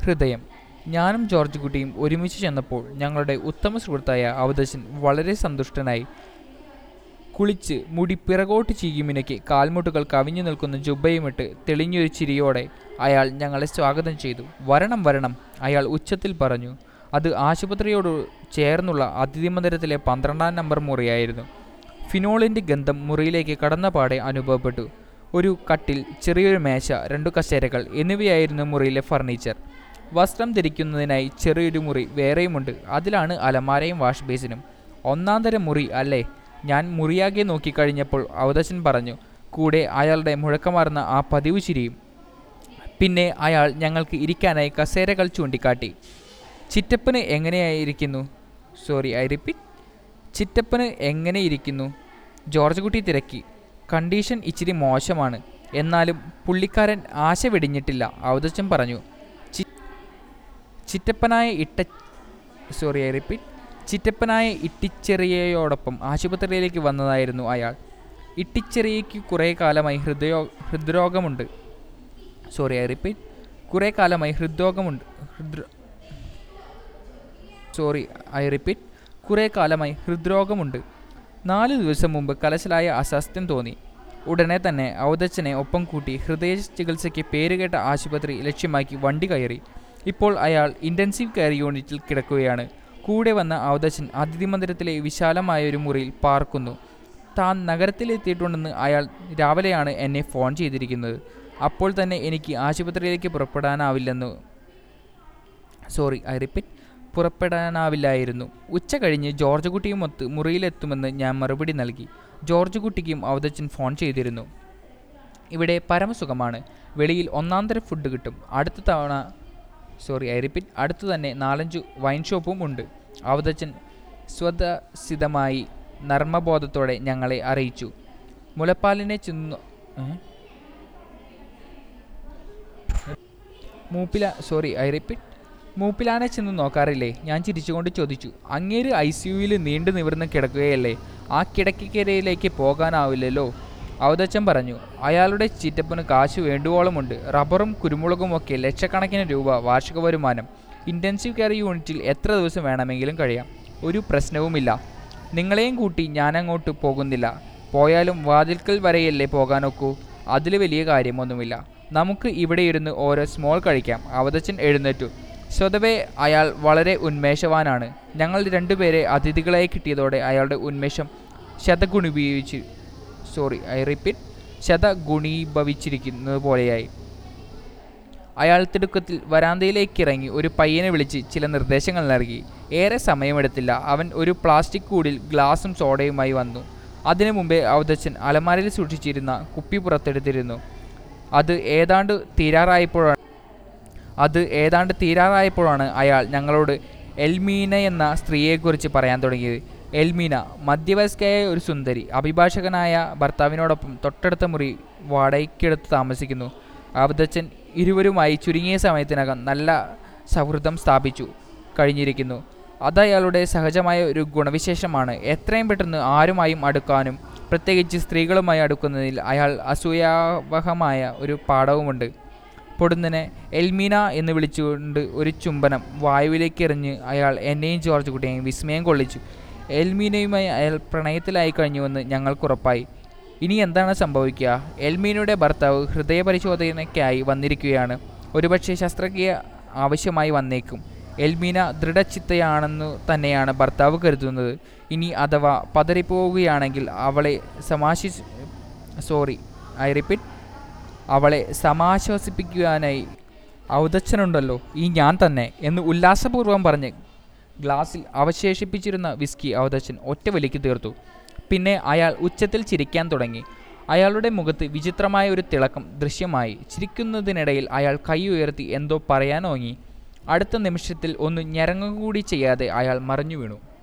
ഹൃദയം ഞാനും ജോർജ് കുട്ടിയും ഒരുമിച്ച് ചെന്നപ്പോൾ ഞങ്ങളുടെ ഉത്തമ സുഹൃത്തായ അവതശൻ വളരെ സന്തുഷ്ടനായി കുളിച്ച് മുടി പിറകോട്ട് ചീകിമിനയ്ക്ക് കാൽമുട്ടുകൾ കവിഞ്ഞു നിൽക്കുന്ന ജുബയുമിട്ട് തെളിഞ്ഞൊരു ചിരിയോടെ അയാൾ ഞങ്ങളെ സ്വാഗതം ചെയ്തു വരണം വരണം അയാൾ ഉച്ചത്തിൽ പറഞ്ഞു അത് ആശുപത്രിയോട് ചേർന്നുള്ള അതിഥി മന്ദിരത്തിലെ പന്ത്രണ്ടാം നമ്പർ മുറിയായിരുന്നു ഫിനോളിൻ്റെ ഗന്ധം മുറിയിലേക്ക് കടന്ന പാടെ അനുഭവപ്പെട്ടു ഒരു കട്ടിൽ ചെറിയൊരു മേശ രണ്ടു കസേരകൾ എന്നിവയായിരുന്നു മുറിയിലെ ഫർണിച്ചർ വസ്ത്രം ധരിക്കുന്നതിനായി ചെറിയൊരു മുറി വേറെയുമുണ്ട് അതിലാണ് അലമാരയും വാഷ് ബേസിനും ഒന്നാം തരം മുറി അല്ലേ ഞാൻ മുറിയാകെ നോക്കിക്കഴിഞ്ഞപ്പോൾ അവതശൻ പറഞ്ഞു കൂടെ അയാളുടെ മുഴക്കമാർന്ന ആ പതിവ് ചിരിയും പിന്നെ അയാൾ ഞങ്ങൾക്ക് ഇരിക്കാനായി കസേരകൾ ചൂണ്ടിക്കാട്ടി ചിറ്റപ്പന് എങ്ങനെയായിരിക്കുന്നു സോറി ഐ റിപ്പീറ്റ് ചിറ്റപ്പന് എങ്ങനെ ഇരിക്കുന്നു ജോർജ് കുട്ടി തിരക്കി കണ്ടീഷൻ ഇച്ചിരി മോശമാണ് എന്നാലും പുള്ളിക്കാരൻ ആശ വെടിഞ്ഞിട്ടില്ല അവതച്ചൻ പറഞ്ഞു ചി- ചിറ്റപ്പനായ ഇട്ട സോറി ഐ റിപ്പീറ്റ് ചിറ്റപ്പനായ ഇട്ടിച്ചെറിയയോടൊപ്പം ആശുപത്രിയിലേക്ക് വന്നതായിരുന്നു അയാൾ ഇട്ടിച്ചെറിയയ്ക്ക് കുറേ കാലമായി ഹൃദയോ ഹൃദ്രോഗമുണ്ട് സോറി ഐ റിപ്പീറ്റ് കുറേ കാലമായി ഹൃദ്രോഗമുണ്ട് ഹൃദ്ര സോറി ഐ റിപ്പീറ്റ് കുറേ കാലമായി ഹൃദ്രോഗമുണ്ട് നാല് ദിവസം മുമ്പ് കലശലായ അസ്വാസ്ഥ്യം തോന്നി ഉടനെ തന്നെ ഔദച്ചനെ ഒപ്പം കൂട്ടി ഹൃദയ ചികിത്സയ്ക്ക് പേരുകേട്ട ആശുപത്രി ലക്ഷ്യമാക്കി വണ്ടി കയറി ഇപ്പോൾ അയാൾ ഇൻറ്റൻസീവ് കെയർ യൂണിറ്റിൽ കിടക്കുകയാണ് കൂടെ വന്ന ഔദച്ചൻ അതിഥി മന്ദിരത്തിലെ വിശാലമായ ഒരു മുറിയിൽ പാർക്കുന്നു താൻ നഗരത്തിലെത്തിയിട്ടുണ്ടെന്ന് അയാൾ രാവിലെയാണ് എന്നെ ഫോൺ ചെയ്തിരിക്കുന്നത് അപ്പോൾ തന്നെ എനിക്ക് ആശുപത്രിയിലേക്ക് പുറപ്പെടാനാവില്ലെന്ന് സോറി ഐ റിപ്പീറ്റ് പുറപ്പെടാനാവില്ലായിരുന്നു ഉച്ച കഴിഞ്ഞ് ജോർജ് കുട്ടിയുമൊത്ത് മുറിയിലെത്തുമെന്ന് ഞാൻ മറുപടി നൽകി ജോർജ് കുട്ടിക്കും അവതച്ചൻ ഫോൺ ചെയ്തിരുന്നു ഇവിടെ പരമസുഖമാണ് വെളിയിൽ ഒന്നാം തരം ഫുഡ് കിട്ടും അടുത്ത തവണ സോറി ഐ റിപ്പീറ്റ് അടുത്തു തന്നെ നാലഞ്ചു വൈൻ ഷോപ്പും ഉണ്ട് അവതച്ചൻ സ്വതസിതമായി നർമ്മബോധത്തോടെ ഞങ്ങളെ അറിയിച്ചു മുലപ്പാലിനെ ചെന്നു ഏ? മൂപ്പില സോറി ഐ റിപ്പീറ്റ് മൂപ്പിലാനെ ചെന്ന് നോക്കാറില്ലേ ഞാൻ ചിരിച്ചുകൊണ്ട് ചോദിച്ചു അങ്ങേര് ഐ സി യുവിൽ നീണ്ടു നിവർന്ന് കിടക്കുകയല്ലേ ആ കിടക്കക്കരയിലേക്ക് പോകാനാവില്ലല്ലോ അവതച്ചൻ പറഞ്ഞു അയാളുടെ ചിറ്റപ്പന് കാശ് വേണ്ടുവോളമുണ്ട് റബ്ബറും കുരുമുളകും ഒക്കെ ലക്ഷക്കണക്കിന് രൂപ വാർഷിക വരുമാനം ഇൻറ്റൻസീവ് കെയർ യൂണിറ്റിൽ എത്ര ദിവസം വേണമെങ്കിലും കഴിയാം ഒരു പ്രശ്നവുമില്ല നിങ്ങളെയും കൂട്ടി ഞാനങ്ങോട്ട് പോകുന്നില്ല പോയാലും വാതിൽക്കൽ വരെയല്ലേ പോകാനൊക്കൂ അതിൽ വലിയ കാര്യമൊന്നുമില്ല നമുക്ക് ഇവിടെ ഇരുന്ന് ഓരോ സ്മോൾ കഴിക്കാം അവതച്ചൻ എഴുന്നേറ്റു സ്വതവേ അയാൾ വളരെ ഉന്മേഷവാനാണ് ഞങ്ങൾ രണ്ടുപേരെ അതിഥികളായി കിട്ടിയതോടെ അയാളുടെ ഉന്മേഷം ശതഗുണിഭവിച്ച് സോറി ഐ റിപ്പീറ്റ് ശതഗുണീഭവിച്ചിരിക്കുന്നത് പോലെയായി അയാൾ തിടുക്കത്തിൽ വരാന്തയിലേക്ക് ഇറങ്ങി ഒരു പയ്യനെ വിളിച്ച് ചില നിർദ്ദേശങ്ങൾ നൽകി ഏറെ സമയമെടുത്തില്ല അവൻ ഒരു പ്ലാസ്റ്റിക് കൂടിൽ ഗ്ലാസും സോഡയുമായി വന്നു അതിനു മുമ്പേ അവതച്ചൻ അലമാരയിൽ സൂക്ഷിച്ചിരുന്ന കുപ്പി പുറത്തെടുത്തിരുന്നു അത് ഏതാണ്ട് തീരാറായപ്പോഴാണ് അത് ഏതാണ്ട് തീരാറായപ്പോഴാണ് അയാൾ ഞങ്ങളോട് എൽമീന എന്ന സ്ത്രീയെക്കുറിച്ച് പറയാൻ തുടങ്ങിയത് എൽമീന മധ്യവയസ്കയായ ഒരു സുന്ദരി അഭിഭാഷകനായ ഭർത്താവിനോടൊപ്പം തൊട്ടടുത്ത മുറി വാടകയ്ക്കെടുത്ത് താമസിക്കുന്നു അവതച്ചൻ ഇരുവരുമായി ചുരുങ്ങിയ സമയത്തിനകം നല്ല സൗഹൃദം സ്ഥാപിച്ചു കഴിഞ്ഞിരിക്കുന്നു അത് അയാളുടെ സഹജമായ ഒരു ഗുണവിശേഷമാണ് എത്രയും പെട്ടെന്ന് ആരുമായും അടുക്കാനും പ്രത്യേകിച്ച് സ്ത്രീകളുമായി അടുക്കുന്നതിൽ അയാൾ അസൂയാവഹമായ ഒരു പാഠവുമുണ്ട് പൊടുന്നനെ എൽമീന എന്ന് വിളിച്ചുകൊണ്ട് ഒരു ചുംബനം വായുവിലേക്ക് എറിഞ്ഞ് അയാൾ എന്നെയും ജോർജ് കുട്ടിയെയും വിസ്മയം കൊള്ളിച്ചു എൽമീനയുമായി അയാൾ പ്രണയത്തിലായി കഴിഞ്ഞുവെന്ന് ഞങ്ങൾക്കുറപ്പായി ഇനി എന്താണ് സംഭവിക്കുക എൽമീനയുടെ ഭർത്താവ് ഹൃദയപരിശോധനയ്ക്കായി വന്നിരിക്കുകയാണ് ഒരുപക്ഷെ ശസ്ത്രക്രിയ ആവശ്യമായി വന്നേക്കും എൽമീന ദൃഢചിത്തയാണെന്നു തന്നെയാണ് ഭർത്താവ് കരുതുന്നത് ഇനി അഥവാ പതറിപ്പോവുകയാണെങ്കിൽ അവളെ സമാശി സോറി ഐ റിപ്പീറ്റ് അവളെ സമാശ്വസിപ്പിക്കുവാനായി ഔദച്ചനുണ്ടല്ലോ ഈ ഞാൻ തന്നെ എന്ന് ഉല്ലാസപൂർവ്വം പറഞ്ഞ് ഗ്ലാസ്സിൽ അവശേഷിപ്പിച്ചിരുന്ന വിസ്കി ഔദച്ചൻ ഒറ്റ വലിക്ക് തീർത്തു പിന്നെ അയാൾ ഉച്ചത്തിൽ ചിരിക്കാൻ തുടങ്ങി അയാളുടെ മുഖത്ത് വിചിത്രമായ ഒരു തിളക്കം ദൃശ്യമായി ചിരിക്കുന്നതിനിടയിൽ അയാൾ കൈ ഉയർത്തി എന്തോ പറയാനോങ്ങി അടുത്ത നിമിഷത്തിൽ ഒന്ന് ഞരങ്ങുകൂടി ചെയ്യാതെ അയാൾ മറിഞ്ഞു വീണു